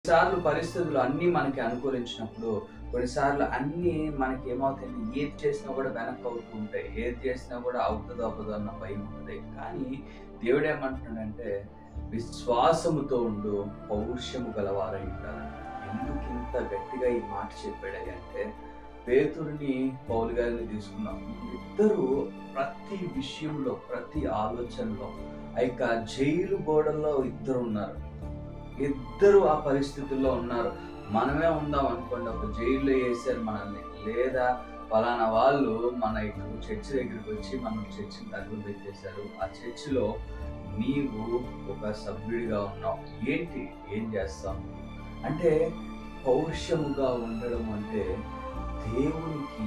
కొన్నిసార్లు పరిస్థితులు అన్నీ మనకి అనుకూలించినప్పుడు కొన్నిసార్లు అన్నీ మనకి ఏమవుతుంది ఏది చేసినా కూడా వెనక్కి అవుతూ ఉంటాయి ఏది చేసినా కూడా అవుతుందో అవ్వదో అన్న భయం ఉంటుంది కానీ దేవుడు ఏమంటున్నాడంటే విశ్వాసముతో ఉండు పౌరుషము గలవారై ఉండాలి ఎందుకు ఇంత గట్టిగా ఈ మాట చెప్పాడు అంటే పేతుడిని పౌలు గారిని తీసుకున్నాం ఇద్దరు ప్రతి విషయంలో ప్రతి ఆలోచనలో ఆ యొక్క జైలు గోడల్లో ఇద్దరు ఉన్నారు ఇద్దరు ఆ పరిస్థితుల్లో ఉన్నారు మనమే ఉందాం అనుకోండి ఒక జైల్లో వేసారు మనల్ని లేదా ఫలానా వాళ్ళు మన ఇక్కడ చర్చి దగ్గరికి వచ్చి మనం చర్చిని తగ్గులు పెట్టేశారు ఆ చర్చిలో నీవు ఒక సభ్యుడిగా ఉన్నావు ఏంటి ఏం చేస్తాం అంటే పౌరుషముగా ఉండడం అంటే దేవునికి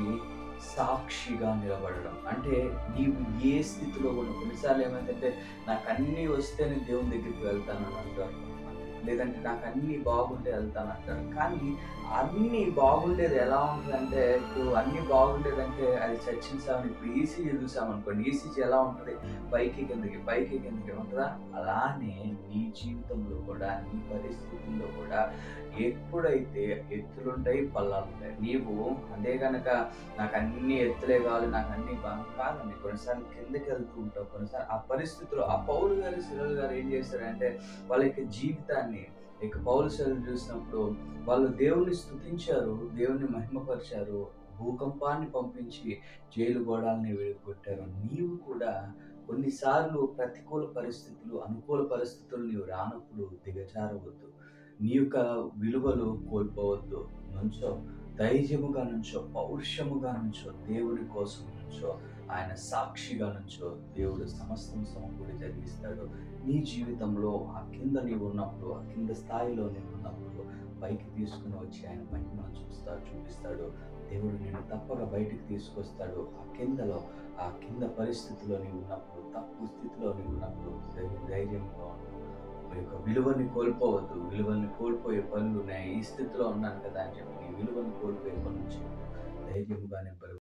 సాక్షిగా నిలబడడం అంటే నీవు ఏ స్థితిలో ఉన్న కొన్నిసార్లు ఏమైందంటే నాకు అన్నీ వస్తే నేను దేవుని దగ్గరికి వెళ్తాను అని అంటారు లేదంటే నాకు అన్నీ బాగుంటే వెళ్తాను అంటారు కానీ అన్నీ బాగుండేది ఎలా ఉంటుందంటే ఇప్పుడు అన్నీ బాగుండేదంటే అది చచ్చిన సార్ ఇప్పుడు ఈసీజీ చూసామనుకోండి ఈసీజీ ఎలా ఉంటుంది పైకి కిందకి పైకి కిందకి ఉంటుందా అలానే నీ జీవితంలో కూడా నీ పరిస్థితుల్లో కూడా ఎప్పుడైతే ఎత్తులుంటాయి పల్లాలు ఉంటాయి నీవు అదే కనుక నాకు అన్ని ఎత్తులే కావాలి నాకు అన్ని బాగా కాదండి కొన్నిసార్లు కిందకి వెళ్తూ ఉంటావు కొన్నిసార్లు ఆ పరిస్థితులు ఆ పౌరు గారు శిరలు గారు ఏం చేస్తారంటే వాళ్ళ యొక్క జీవితాన్ని ఇక పౌరు శిరలు చూసినప్పుడు వాళ్ళు దేవుని స్తుతించారు దేవుని మహిమపరిచారు భూకంపాన్ని పంపించి జైలు గోడాలని విడిగొట్టారు నీవు కూడా కొన్నిసార్లు ప్రతికూల పరిస్థితులు అనుకూల పరిస్థితులు నీవు రానప్పుడు దిగజారవద్దు నీ యొక్క విలువలు కోల్పోవద్దు నుంచో ధైర్యముగా నుంచో పౌరుషముగా నుంచో దేవుడి కోసం నుంచో ఆయన సాక్షిగా నుంచో దేవుడు సమస్తం సమకూడి జరిగిస్తాడు నీ జీవితంలో ఆ కింద నీవు ఉన్నప్పుడు ఆ కింద స్థాయిలో నీవు ఉన్నప్పుడు పైకి తీసుకుని వచ్చి ఆయన మహిమను చూస్తాడు చూపిస్తాడు దేవుడు నేను తప్పక బయటికి తీసుకొస్తాడు ఆ కిందలో ఆ కింద పరిస్థితిలో నీవు ఉన్నప్పుడు తప్పు స్థితిలో నీవు ఉన్నప్పుడు ధైర్యం- ధైర్యంగా ఉండు మీ యొక్క విలువని కోల్పోవద్దు విలువని కోల్పోయే పనులు ఉన్నాయి ఈ స్థితిలో ఉన్నాను కదా అని చెప్పి నీ విలువని కోల్పోయే పనులు చేయొద్దు ధైర్యముగా నింపరు